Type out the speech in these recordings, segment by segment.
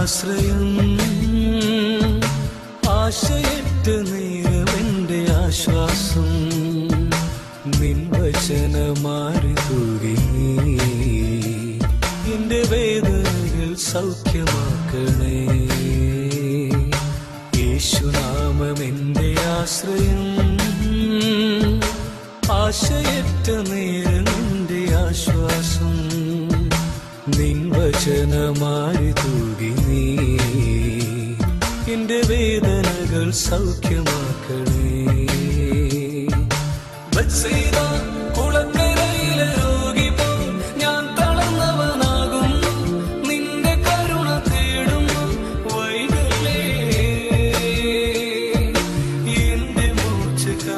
ആശ്രയം ആശയറ്റ നേരമെന്റെ ആശ്വാസം നിൻ വചനമാറി തൂകി എന്റെ വേദനകൾ സൗഖ്യമാക്കണേ യേശുനാമം എന്റെ ആശ്രയം ആശയറ്റ നേരം എന്റെ ആശ്വാസം നിൻ വചനമാരി തൂകി നീ എന്റെ വേദനകൾ സൗഖ്യമാക്കണേ ബത്സേദ, കുളക്കരയിലെ രോഗി പോൽ ഞാൻ തളർന്നവനാകുന്നു. നിന്റെ കരുണ തേടുന്നു വൈകലേ. എന്റെ മൂർച്ഛക്കാ.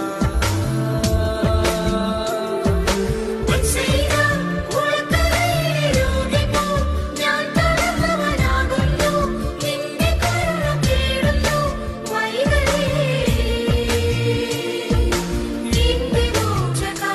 ബത്സേദ, കുളക്കരയിലെ രോഗിപ്പോ ഞാൻ തളർന്നവനാകുന്നു. നിന്റെ കരുണ തേടുന്നു വൈകലേ. എന്റെ മോചകാ.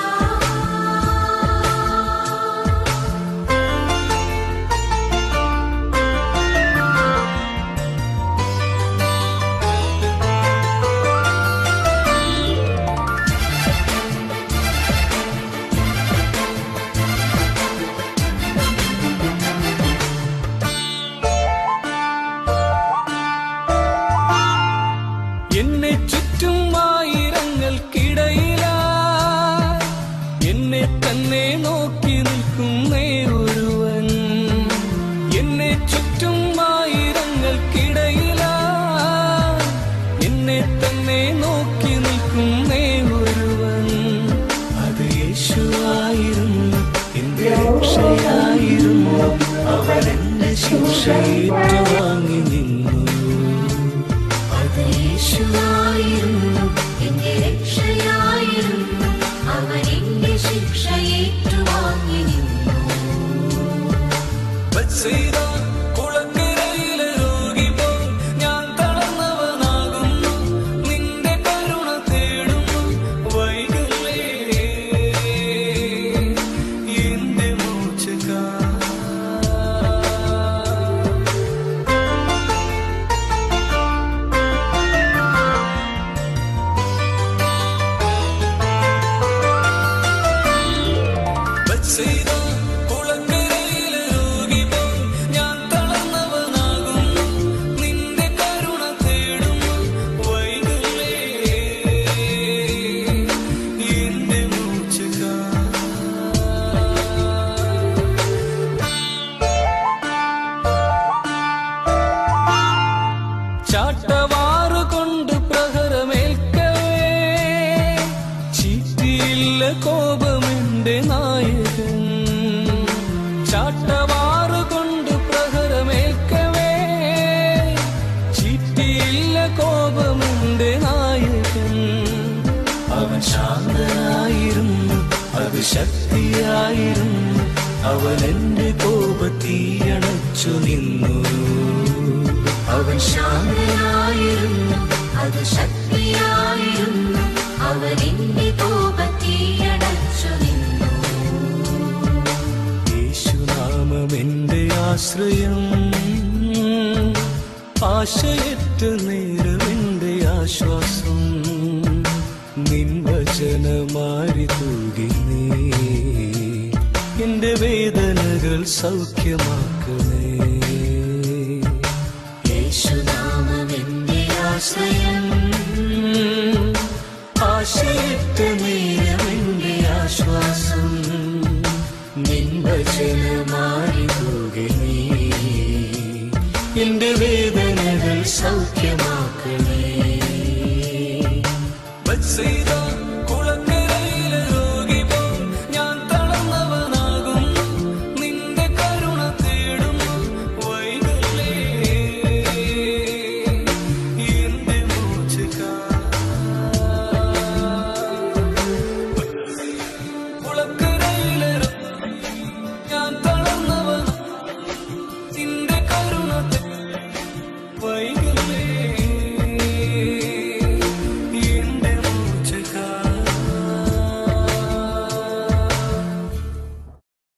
എന്നെ ചുറ്റും ആയിരങ്ങൾക്കിടയിലാ എന്നെ തന്നെ നോക്കി നിൽക്കുന്നേ ഒരുവൻ എന്നെ ചുറ്റും ആയിരങ്ങൾക്കിടയിലാ എന്നെ തന്നെ നോക്കി നിൽക്കുന്നേ ഒരുവൻ അത് യേശുവായിരുന്നു എന്റെ രക്ഷയായിരുന്നു അവൻ എന്റെ ശിക്ഷ ഏറ്റുവാങ്ങി നിന്നു അത് യേശുവായിരുന്നു എന്റെ രക്ഷയായിരുന്നു അവൻ എന്റെ ശിക്ഷ ഏറ്റുവാങ്ങി നിന്നു ബത്സേദ, കുളക്കരയിലെ രോഗി പോൽ ഞാൻ തളർന്നവനാകുന്നു. നിന്റെ കരുണ തേടുന്നു വൈകലേ. എന്റെ മൂർച്ഛക്കാ. ബത്സേദ, കുളക്കരയിലെ രോഗി പോൽ ഞാൻ തളർന്നവനാകുന്നു. നിന്റെ കരുണ തേടുന്നു വൈകലേ. എന്റെ മൂർച്ഛക്കാ. ചാട്ടവാറ് കൊണ്ട് പ്രഹരമേൽക്കവേ ചീറ്റിയില്ല കോപമെന്റെ നായകൻ ചാട്ടവാറ് കൊണ്ട് പ്രഹരമേൽക്കവേ ചീറ്റിയില്ല കോപമെന്റെ നായകൻ അവൻ ശാന്തനായിരുന്നു അത് ശക്തിയായിരുന്നു അവൻ എന്റെ കോപത്തീയണച്ചു നിന്നു അവൻ ശാന്തനായിരുന്നു അത് ശക്തിയായിരുന്നു അവൻ എന്റെ കോപത്തീയടച്ചു നിന്നു യേശുനാമം എന്റെ ആശ്രയം ആശയറ്റ നേരം എന്റെ ആശ്വാസം നിൻ വചനമാരി തൂകി നീ എന്റെ വേദനകൾ സൗഖ്യമാക്കണേ യേശുനാമം എന്റെ ആശ്രയം ആശയറ്റ നേരം എന്റെ ആശ്വാസം നിൻ വചനമാരി തൂകി നീ എന്റെ വേദനകൾ സൗഖ്യമാക്കണേ ബത്സേദ,